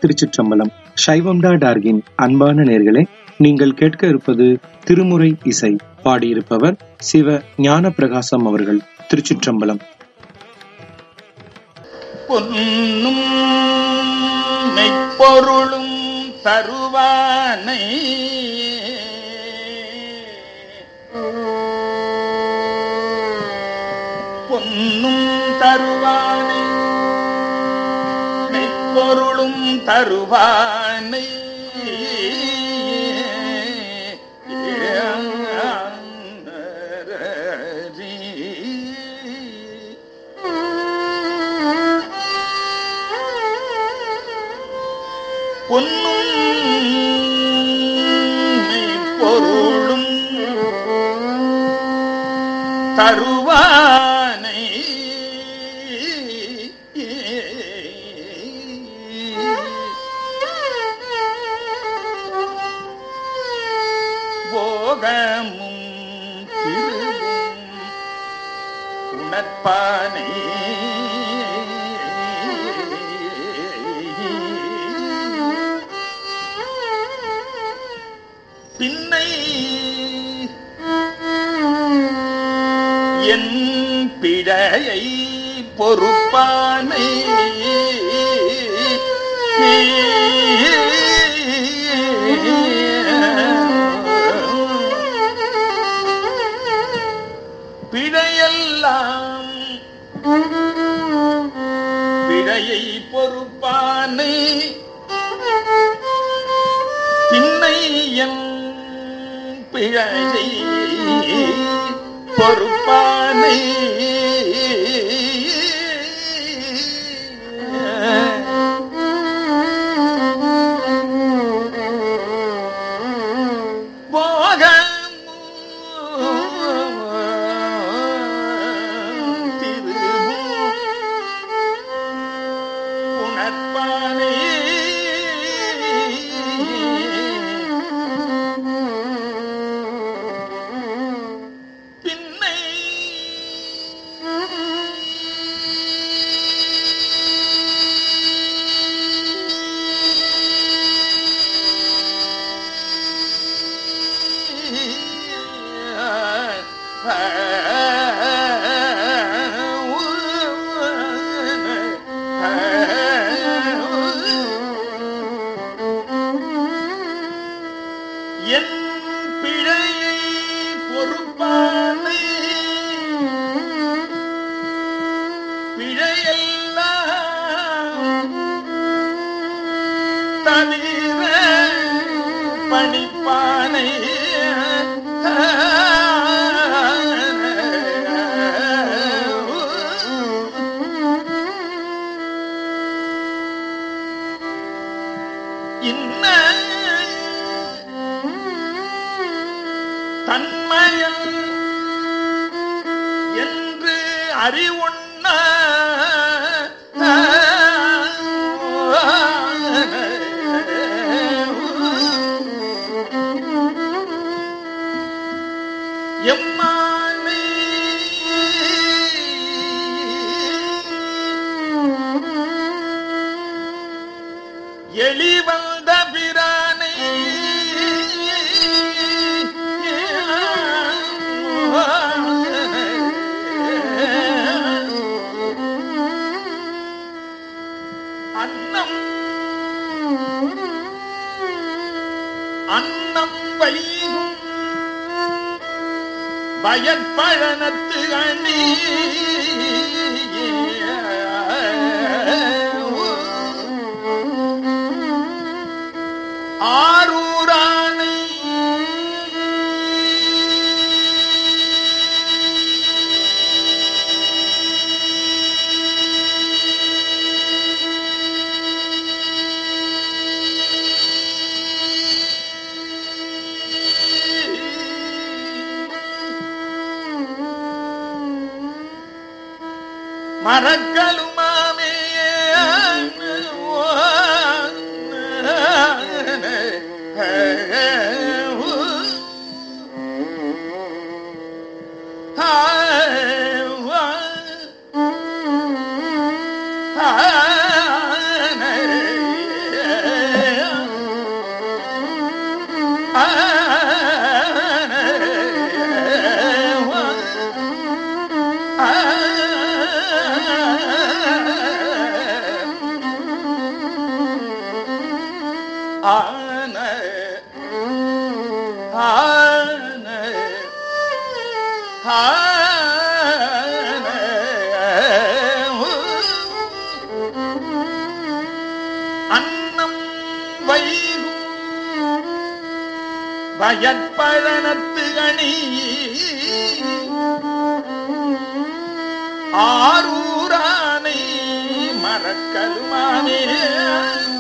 திருச்சிற்றம்பலம் சைவம்டா டார்கின் அன்பான நேர்களே நீங்கள் கேட்க இருப்பது திருமுறை இசை பாடியிருப்பவர் சிவ ஞான பிரகாசம் அவர்கள் திருச்சிற்றம்பலம் பொன்னும் மெய்ப்பொருளும் தருவானை பொன்னும் தருவானை மெய்ப்பொருளும் தருவானை பொன்னும் பொருளும் தருவானை போகமும் திருவும் உணர்ப்பானை பின்னை என் பிழையை பொறுப்பானை பிழையெல்லாம் பிழையை பொறுப்பானை பின்னை என் பிழையை பொறுப்பானை உணர்ப்பானே பின்னை என் பிழையை பொறுப்பானை பிழையெல்லாம் தவிர பணிப்பானை இன்ன தன்மயல் என்று அறிவுண்ண எம்மானை எளிவந்த பிரானை அன்னம் அன்னம் வைகும் வயற்பழனத்து அணி ஆரூரானை மரக்கலுமாமே ஆ ஆன ஆன அன்னம் வைகும் பயற்பழனத்து அணி ஆரூரானை மறக்கலுமானே